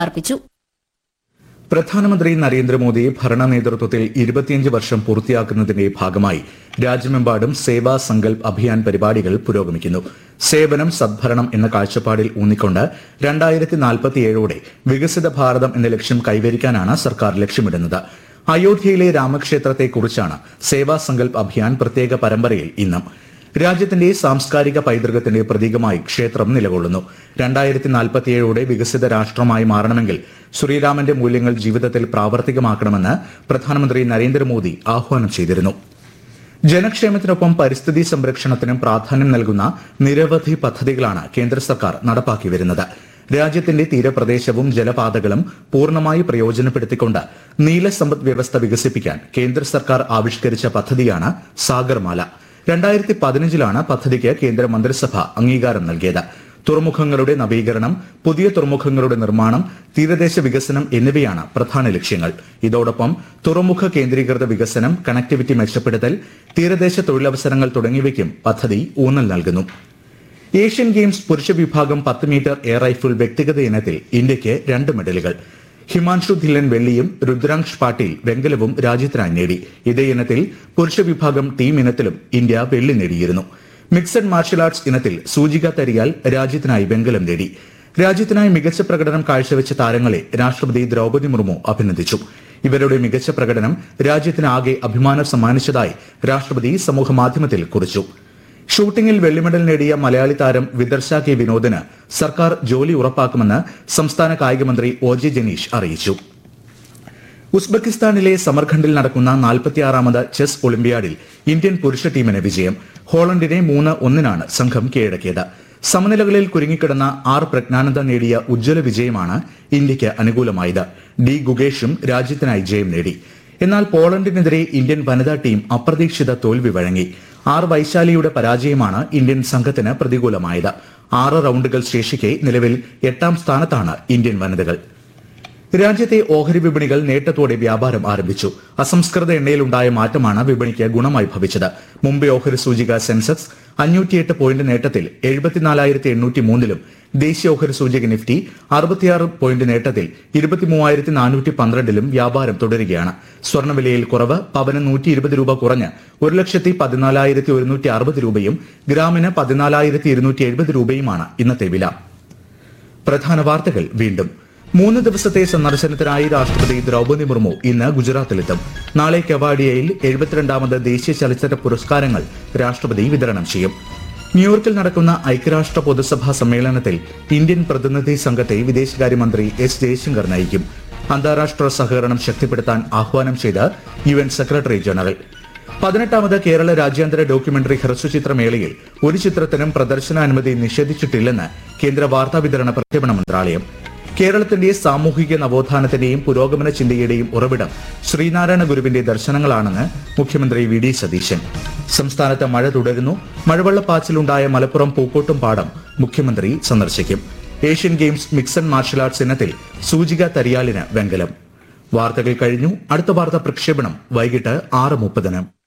അർപ്പിച്ചു പ്രധാനമന്ത്രി നരേന്ദ്രമോദി ഭരണ നേതൃത്വത്തിൽ ഇരുപത്തിയഞ്ച് വർഷം പൂർത്തിയാക്കുന്നതിന്റെ ഭാഗമായി രാജ്യമെമ്പാടും സേവാ സങ്കൽപ് അഭിയാൻ പരിപാടികൾ പുരോഗമിക്കുന്നു സേവനം സദ്ഭരണം എന്ന കാഴ്ചപ്പാടിൽ ഊന്നിക്കൊണ്ട് രണ്ടായിരത്തി നാൽപ്പത്തിയേഴോടെ വികസിത ഭാരതം എന്ന ലക്ഷ്യം കൈവരിക്കാനാണ് സർക്കാർ ലക്ഷ്യമിടുന്നത് അയോധ്യയിലെ രാമക്ഷേത്രത്തെക്കുറിച്ചാണ് സേവാ സങ്കൽപ് അഭിയാൻ പ്രത്യേക പരമ്പരയിൽ ഇന്നും രാജ്യത്തിന്റെ സാംസ്കാരിക പൈതൃകത്തിന്റെ പ്രതീകമായി ക്ഷേത്രം നിലകൊള്ളുന്നു രണ്ടായിരത്തി നാൽപ്പത്തിയേഴോടെ വികസിത രാഷ്ട്രമായി മാറണമെങ്കിൽ ശ്രീരാമന്റെ മൂല്യങ്ങൾ ജീവിതത്തിൽ പ്രാവർത്തികമാക്കണമെന്ന് പ്രധാനമന്ത്രി നരേന്ദ്രമോദി ആഹ്വാനം ചെയ്തിരുന്നു ജനക്ഷേമത്തിനൊപ്പം പരിസ്ഥിതി സംരക്ഷണത്തിനും പ്രാധാന്യം നൽകുന്ന നിരവധി പദ്ധതികളാണ് കേന്ദ്ര സർക്കാർ നടപ്പാക്കി വരുന്നത് രാജ്യത്തിന്റെ തീരപ്രദേശവും ജലപാതകളും പൂർണ്ണമായി പ്രയോജനപ്പെടുത്തിക്കൊണ്ട് നീല സമ്പദ് വ്യവസ്ഥ വികസിപ്പിക്കാൻ കേന്ദ്ര സർക്കാർ ആവിഷ്കരിച്ച പദ്ധതിയാണ് സാഗർമാല രണ്ടായിരത്തി പതിനഞ്ചിലാണ് പദ്ധതിക്ക് കേന്ദ്ര മന്ത്രിസഭ അംഗീകാരം നൽകിയത് തുറമുഖങ്ങളുടെ നവീകരണം പുതിയ തുറമുഖങ്ങളുടെ നിർമ്മാണം തീരദേശ വികസനം എന്നിവയാണ് പ്രധാന ലക്ഷ്യങ്ങൾ ഇതോടൊപ്പം തുറമുഖ കേന്ദ്രീകൃത വികസനം കണക്ടിവിറ്റി മെച്ചപ്പെടുത്തൽ തീരദേശ തൊഴിലവസരങ്ങൾ തുടങ്ങിയവയ്ക്കും പദ്ധതി ഊന്നൽ നൽകുന്നു ഏഷ്യൻ ഗെയിംസ് പുരുഷ വിഭാഗം പത്ത് മീറ്റർ എയർ റൈഫിൾ വ്യക്തിഗത ഇനത്തിൽ ഇന്ത്യയ്ക്ക് രണ്ട് മെഡലുകൾ ഹിമാൻഷു ധില്ലൻ വെള്ളിയും രുദ്രാംശ് പാട്ടീൽ വെങ്കലവും രാജ്യത്തിനായി നേടി ഇതേ ഇനത്തിൽ പുരുഷ വിഭാഗം ടീം ഇനത്തിലും ഇന്ത്യ വെള്ളി നേടിയിരുന്നു മിക്സഡ് മാർഷൽ ആർട്സ് ഇനത്തിൽ സൂചിക തരിയാൽ രാജ്യത്തിനായി വെങ്കലം നേടി രാജ്യത്തിനായി മികച്ച പ്രകടനം കാഴ്ചവെച്ച താരങ്ങളെ രാഷ്ട്രപതി ദ്രൗപദി മുർമു അഭിനന്ദിച്ചു ഇവരുടെ മികച്ച പ്രകടനം രാജ്യത്തിന് ആകെ അഭിമാനം സമ്മാനിച്ചതായി രാഷ്ട്രപതി സമൂഹമാധ്യമത്തിൽ കുറിച്ചു ഷൂട്ടിംഗിൽ വെള്ളിമെഡൽ നേടിയ മലയാളി താരം വിദർശ കെ വിനോദിന് സർക്കാർ ജോലി ഉറപ്പാക്കുമെന്ന് സംസ്ഥാന കായികമന്ത്രി ഒ ജെ ജനീഷ് അറിയിച്ചു ഉസ്ബെക്കിസ്ഥാനിലെ സമർഖണ്ഡിൽ നടക്കുന്ന നാൽപ്പത്തിയാറാമത് ചെസ് ഒളിമ്പ്യാഡിൽ ഇന്ത്യൻ പുരുഷ ടീമിന് വിജയം ഹോളണ്ടിനെ മൂന്ന് ഒന്നിനാണ് സംഘം കീഴടക്കിയത് സമനിലകളിൽ കുരുങ്ങിക്കിടന്ന ആർ പ്രജ്ഞാനന്ദ നേടിയ ഉജ്ജ്വല വിജയമാണ് ഇന്ത്യയ്ക്ക് അനുകൂലമായത് ഡി ഗുഗേഷും രാജ്യത്തിനായി ജയം നേടി എന്നാൽ പോളണ്ടിനെതിരെ ഇന്ത്യൻ വനിതാ ടീം അപ്രതീക്ഷിത തോൽവി വഴങ്ങി ആർ വൈശാലിയുടെ പരാജയമാണ് ഇന്ത്യൻ സംഘത്തിന് പ്രതികൂലമായത് ആറ് റൌണ്ടുകൾ ശേഷിക്കെ നിലവിൽ എട്ടാം സ്ഥാനത്താണ് ഇന്ത്യൻ വനിതകൾ രാജ്യത്തെ ഓഹരി വിപണികൾ നേട്ടത്തോടെ വ്യാപാരം ആരംഭിച്ചു അസംസ്കൃത എണ്ണയിലുണ്ടായ മാറ്റമാണ് വിപണിക്ക് ഗുണമായി ഭവിച്ചത് മുംബൈ ഓഹരി സൂചിക സെൻസെക്സ് അഞ്ഞൂറ്റിയെട്ട് പോയിന്റ് നേട്ടത്തിൽ എഴുപത്തിനാലായിരത്തി എണ്ണൂറ്റി മൂന്നിലും ദേശീയ ഓഹരി സൂചിക നിഫ്റ്റി അറുപത്തിയാറ് പോയിന്റ് നേട്ടത്തിൽ ഇരുപത്തിമൂവായിരത്തി നാനൂറ്റി പന്ത്രണ്ടിലും വ്യാപാരം തുടരുകയാണ് സ്വർണ്ണവിലയിൽ കുറവ് പവന് നൂറ്റി ഇരുപത് രൂപ കുറഞ്ഞ് ഒരു ലക്ഷത്തി പതിനാലായിരത്തി ഒരുന്നൂറ്റി അറുപത് രൂപയും ഗ്രാമിന് പതിനാലായിരത്തി ഇരുന്നൂറ്റി എഴുപത് രൂപയുമാണ് ഇന്നത്തെ വില പ്രധാന വാർത്തകൾ വീണ്ടും മൂന്ന് ദിവസത്തെ സന്ദർശനത്തിനായി രാഷ്ട്രപതി ദ്രൗപദി മുർമു ഇന്ന് ഗുജറാത്തിലെത്തും നാളെ കെവാഡിയയിൽ എഴുപത്തിരണ്ടാമത് ദേശീയ ചലച്ചിത്ര പുരസ്കാരങ്ങൾ രാഷ്ട്രപതി വിതരണം ചെയ്യും ന്യൂയോർക്കിൽ നടക്കുന്ന ഐക്യരാഷ്ട്ര പൊതുസഭാ സമ്മേളനത്തിൽ ഇന്ത്യൻ പ്രതിനിധി സംഘത്തെ വിദേശകാര്യമന്ത്രി എസ് ജയശങ്കർ നയിക്കും അന്താരാഷ്ട്ര സഹകരണം ശക്തിപ്പെടുത്താൻ ആഹ്വാനം ചെയ്ത് യു എൻ സെക്രട്ടറി ജനറൽ പതിനെട്ടാമത് കേരള രാജ്യാന്തര ഡോക്യുമെന്ററി ഹ്രസ്വചിത്രമേളയിൽ ഒരു ചിത്രത്തിനും പ്രദർശനാനുമതി നിഷേധിച്ചിട്ടില്ലെന്ന് കേന്ദ്ര വാർത്താവിതരണ പ്രക്ഷേപണ മന്ത്രാലയം കേരളത്തിന്റെ സാമൂഹിക നവോത്ഥാനത്തിന്റെയും പുരോഗമന ചിന്തയുടെയും ഉറവിടം ശ്രീനാരായണ ഗുരുവിന്റെ ദർശനങ്ങളാണെന്ന് മുഖ്യമന്ത്രി വി ഡി സതീശൻ സംസ്ഥാനത്ത് മഴ തുടരുന്നു മഴവെള്ളപ്പാച്ചിലുണ്ടായ മലപ്പുറം പൂക്കോട്ടും പാടം മുഖ്യമന്ത്രി സന്ദർശിക്കും Asian games mixed martial arts ഇനത്തിൽ സൂചിക തരിയാലിന് വെങ്കലം വാർത്തകൾ കഴിഞ്ഞു അടുത്ത വാർത്താ പ്രക്ഷേപണം വൈകിട്ട് ആറ് മുപ്പതിന്